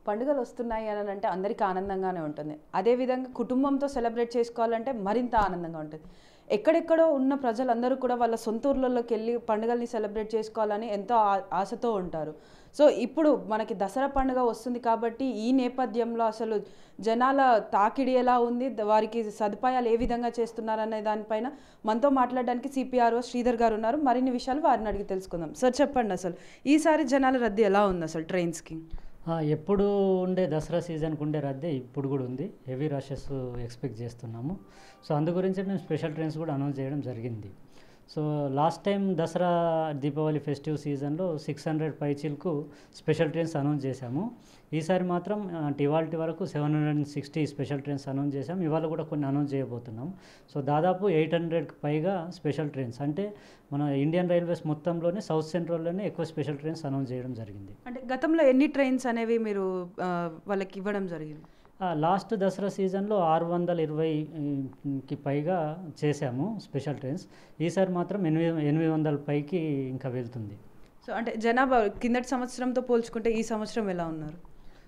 పండుగలు వస్తున్నాయి అని అంటే అందరికీ ఆనందంగానే ఉంటుంది అదేవిధంగా కుటుంబంతో సెలబ్రేట్ చేసుకోవాలంటే మరింత ఆనందంగా ఉంటుంది ఎక్కడెక్కడో ఉన్న ప్రజలందరూ కూడా వాళ్ళ సొంత ఊర్లలోకి వెళ్ళి పండుగల్ని సెలబ్రేట్ చేసుకోవాలని ఎంతో ఆ- ఆశతో ఉంటారు సో ఇప్పుడు మనకి దసరా పండుగ వస్తుంది కాబట్టి ఈ నేపథ్యంలో అసలు జనాల తాకిడి ఎలా ఉంది ద- వారికి సదుపాయాలు ఏ విధంగా చేస్తున్నారనే దానిపైన మనతో మాట్లాడడానికి సిపిఆర్ఓ శ్రీధర్ గారు ఉన్నారు మరిన్ని విషయాలు వారిని అడిగి తెలుసుకుందాం సార్ చెప్పండి అసలు ఈసారి జనాల రద్దీ ఎలా ఉంది అసలు ట్రైన్స్కి ఆ, ఎప్పుడు ఉండే దసరా సీజన్కి ఉండే రద్దీ ఇప్పుడు కూడా ఉంది హెవీ రషెస్ ఎక్స్పెక్ట్ చేస్తున్నాము సో అందు గురించి మేము స్పెషల్ ట్రైన్స్ కూడా అనౌన్స్ చేయడం జరిగింది so last time Dussehra Deepavali festive సీజన్లో సిక్స్ హండ్రెడ్ పైచీలకు స్పెషల్ ట్రైన్స్ అనౌన్స్ చేశాము ఈసారి మాత్రం అంటే ఇవాళ వరకు seven hundred and sixty special trains announce చేశాం ఇవాళ కూడా కొన్ని అనౌన్స్ చేయబోతున్నాం సో దాదాపు ఎయిట్ హండ్రెడ్కి పైగా స్పెషల్ ట్రైన్స్ అంటే మన ఇండియన్ రైల్వేస్ మొత్తంలోనే సౌత్ సెంట్రల్లోనే ఎక్కువ స్పెషల్ ట్రైన్స్ అనౌన్స్ చేయడం జరిగింది అంటే గతంలో ఎన్ని ట్రైన్స్ అనేవి మీరు ఆ, వాళ్ళకి ఇవ్వడం జరిగింది ఆ, లాస్ట్ దసరా సీజన్లో ఆరు వందల ఇరవైకి పైగా చేశాము స్పెషల్ ట్రైన్స్ ఈసారి మాత్రం ఎనిమిది ఎనిమిది వందల పైకి ఇంకా వెళ్తుంది సో అంటే జనాభా కిందటి సంవత్సరంతో పోల్చుకుంటే ఈ సంవత్సరం ఎలా ఉన్నారు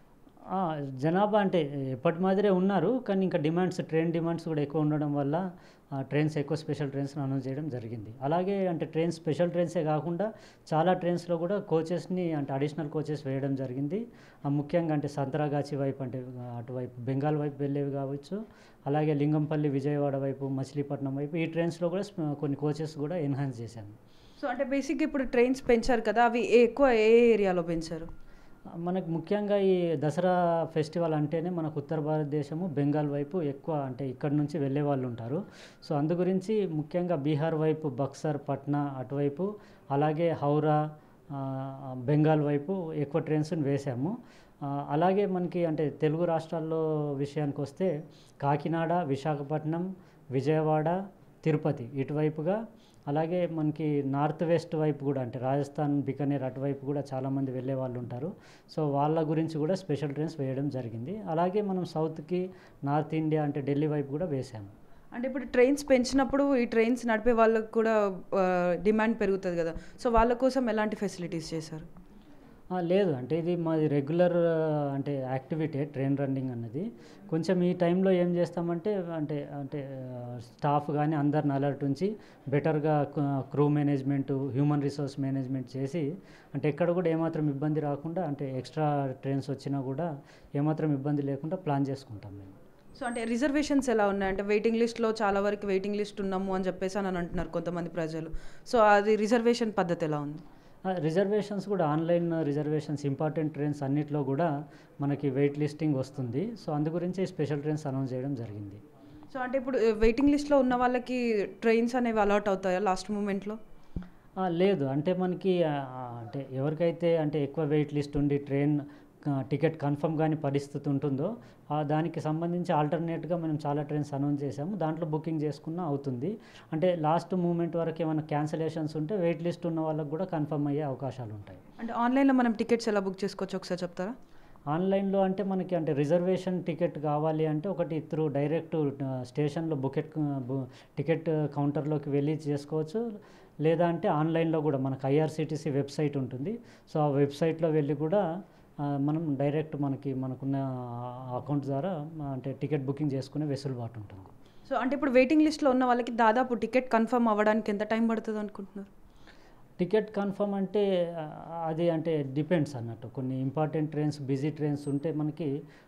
ఆ, జనాభా అంటే ఎప్పటి మాదిరే ఉన్నారు కానీ ఇంకా డిమాండ్స్ ట్రైన్ డిమాండ్స్ కూడా ఎక్కువ ఉండడం వల్ల ఆ, ట్రైన్స్ ఎక్కువ స్పెషల్ ట్రైన్స్ అనౌన్స్ చేయడం జరిగింది అలాగే అంటే ట్రైన్స్ స్పెషల్ ట్రైన్సే కాకుండా చాలా ట్రైన్స్లో కూడా కోచెస్ని అంటే అడిషనల్ కోచెస్ వేయడం జరిగింది ఆ, ముఖ్యంగా అంటే సంతరాగాచి వైపు అంటే ఆ, అటువైపు బెంగాల్ వైపు వెళ్ళేవి కావచ్చు అలాగే లింగంపల్లి విజయవాడ వైపు మచిలీపట్నం వైపు ఈ ట్రైన్స్లో కూడా స్ప- కొన్ని కోచెస్ కూడా ఎన్హాన్స్ చేశాము సో అంటే బేసిక్గా ఇప్పుడు ట్రైన్స్ పెంచారు కదా అవి ఏ- ఎక్కువ ఏ ఏరియాలో పెంచారు మనకు ముఖ్యంగా ఈ దసరా ఫెస్టివల్ అంటేనే మనకు ఉత్తర భారతదేశము బెంగాల్ వైపు ఎక్కువ అంటే ఇక్కడ నుంచి వెళ్ళే వాళ్ళు ఉంటారు సో అందు గురించి ముఖ్యంగా బీహార్ వైపు బక్సర్ పట్నా అటువైపు అలాగే హౌరా ఆ, బెంగాల్ వైపు ఎక్కువ ట్రైన్స్ని వేసాము ఆ, అలాగే మనకి అంటే తెలుగు రాష్ట్రాల్లో విషయానికి వస్తే కాకినాడ విశాఖపట్నం విజయవాడ తిరుపతి ఇటువైపుగా అలాగే మనకి నార్త్ వెస్ట్ వైపు కూడా అంటే రాజస్థాన్ బికనేర్ అటువైపు కూడా చాలామంది వెళ్ళే వాళ్ళు ఉంటారు సో వాళ్ళ గురించి కూడా స్పెషల్ ట్రైన్స్ వేయడం జరిగింది అలాగే మనం సౌత్కి నార్త్ ఇండియా అంటే ఢిల్లీ వైపు కూడా వేసాము అంటే ఇప్పుడు ట్రైన్స్ పెంచినప్పుడు ఈ ట్రైన్స్ నడిపే వాళ్ళకు కూడా డిమాండ్ పెరుగుతుంది కదా సో వాళ్ళ కోసం ఎలాంటి ఫెసిలిటీస్ చేశారు ఆ, లేదు అంటే ఇది మాది రెగ్యులర్ అంటే యాక్టివిటీ ట్రైన్ రన్నింగ్ అన్నది కొంచెం ఈ టైంలో ఏం చేస్తామంటే అంటే అంటే స్టాఫ్ కానీ అందరిని అలర్ట్ ఉంచి బెటర్గా crew management human resource management చేసి అంటే ఎక్కడ కూడా ఏమాత్రం ఇబ్బంది రాకుండా అంటే ఎక్స్ట్రా ట్రైన్స్ వచ్చినా కూడా ఏమాత్రం ఇబ్బంది లేకుండా ప్లాన్ చేసుకుంటాం మేము సో అంటే రిజర్వేషన్స్ ఎలా ఉన్నాయి అంటే వెయిటింగ్ లిస్ట్లో చాలా వరకు వెయిటింగ్ లిస్ట్ ఉన్నాము అని చెప్పేసి అని అంటున్నారు కొంతమంది ప్రజలు సో అది రిజర్వేషన్ పద్ధతి ఎలా ఉంది రిజర్వేషన్స్ కూడా ఆన్లైన్ రిజర్వేషన్స్ ఇంపార్టెంట్ ట్రైన్స్ అన్నిట్లో కూడా మనకి వెయిట్ లిస్టింగ్ వస్తుంది సో అందు గురించి స్పెషల్ ట్రైన్స్ అనౌన్స్ చేయడం జరిగింది సో అంటే ఇప్పుడు వెయిటింగ్ లిస్ట్లో ఉన్న వాళ్ళకి ట్రైన్స్ అనేవి అలాట్ అవుతాయా లాస్ట్ మూమెంట్లో ఆ, లేదు అంటే మనకి ఆ, అంటే ఎవరికైతే అంటే ఎక్కువ వెయిట్ లిస్ట్ ఉండి ట్రైన్ ఆ, టికెట్ కన్ఫర్మ్ కానీ పరిస్థితి ఉంటుందో ఆ దానికి సంబంధించి ఆల్టర్నేట్గా మనం చాలా ట్రైన్స్ అనౌన్స్ చేసాము దాంట్లో బుకింగ్ చేసుకున్నా అవుతుంది అంటే లాస్ట్ మూమెంట్ వరకు ఏమైనా క్యాన్సిలేషన్స్ ఉంటే వెయిట్ లిస్ట్ ఉన్న వాళ్ళకి కూడా కన్ఫర్మ్ అయ్యే అవకాశాలు ఉంటాయి అంటే ఆన్లైన్లో మనం టికెట్స్ ఎలా బుక్ చేసుకోవచ్చు ఒకసారి చెప్తారా ఆన్లైన్లో అంటే మనకి అంటే రిజర్వేషన్ టికెట్ కావాలి అంటే ఒకటి త్రూ డైరెక్ట్ స్టేషన్లో బుకెట్ టికెట్ కౌంటర్లోకి వెళ్ళి చేసుకోవచ్చు లేదా అంటే ఆన్లైన్లో కూడా మనకు ఐఆర్సిటీసీ వెబ్సైట్ ఉంటుంది సో ఆ వెబ్సైట్లో వెళ్ళి కూడా ఆ, మనం డైరెక్ట్ మనకి మనకున్న అకౌంట్ ద్వారా అంటే టికెట్ బుకింగ్ చేసుకునే వెసులుబాటు ఉంటుంది సో అంటే ఇప్పుడు వెయిటింగ్ లిస్ట్లో ఉన్న వాళ్ళకి దాదాపు టికెట్ కన్ఫర్మ్ అవ్వడానికి ఎంత టైం పడుతుంది అనుకుంటున్నారు టికెట్ కన్ఫర్మ్ అంటే ఆ, అది అంటే డిపెండ్స్ అన్నట్టు కొన్ని ఇంపార్టెంట్ ట్రైన్స్ బిజీ ట్రైన్స్ ఉంటే మనకి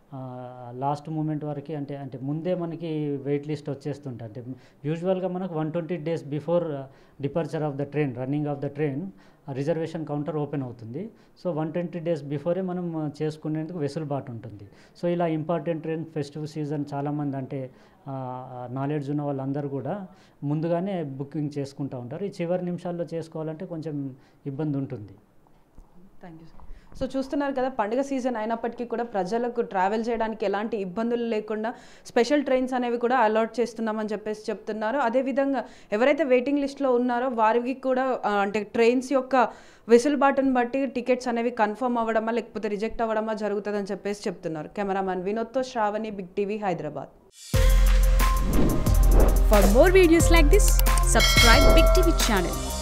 లాస్ట్ మూమెంట్ వరకు అంటే అంటే ముందే మనకి వెయిట్ లిస్ట్ వచ్చేస్తుంటాయి అంటే యూజువల్గా మనకు one twenty days before departure of the train running of the train reservation counter open అవుతుంది సో వన్ ట్వంటీ డేస్ బిఫోరే మనం ఆ, చేసుకునేందుకు వెసులుబాటు ఉంటుంది సో ఇలా ఇంపార్టెంట్ ట్రైన్ ఫెస్టివ్ సీజన్ చాలామంది అంటే నాలెడ్జ్ ఉన్న వాళ్ళందరూ కూడా ముందుగానే బుకింగ్ చేసుకుంటూ ఉంటారు ఈ చివరి నిమిషాల్లో చేసుకోవాలంటే కొంచెం ఇబ్బంది ఉంటుంది థ్యాంక్ యూ సో చూస్తున్నారు కదా పండుగ సీజన్ అయినప్పటికీ కూడా ప్రజలకు ట్రావెల్ చేయడానికి ఎలాంటి ఇబ్బందులు లేకుండా స్పెషల్ ట్రైన్స్ అనేవి కూడా అలాట్ చేస్తున్నామని చెప్పేసి చెప్తున్నారు అదేవిధంగా ఎవరైతే వెయిటింగ్ లిస్ట్లో ఉన్నారో వారికి కూడా ఆ, అంటే ట్రైన్స్ యొక్క వెసులుబాటును బట్టి టికెట్స్ అనేవి కన్ఫర్మ్ అవ్వడమా లేకపోతే రిజెక్ట్ అవ్వడమా జరుగుతుందని చెప్పేసి చెప్తున్నారు కెమెరామ్యాన్ వినోద్తో Shravani big TV Hyderabad For more videos like this, subscribe Big TV channel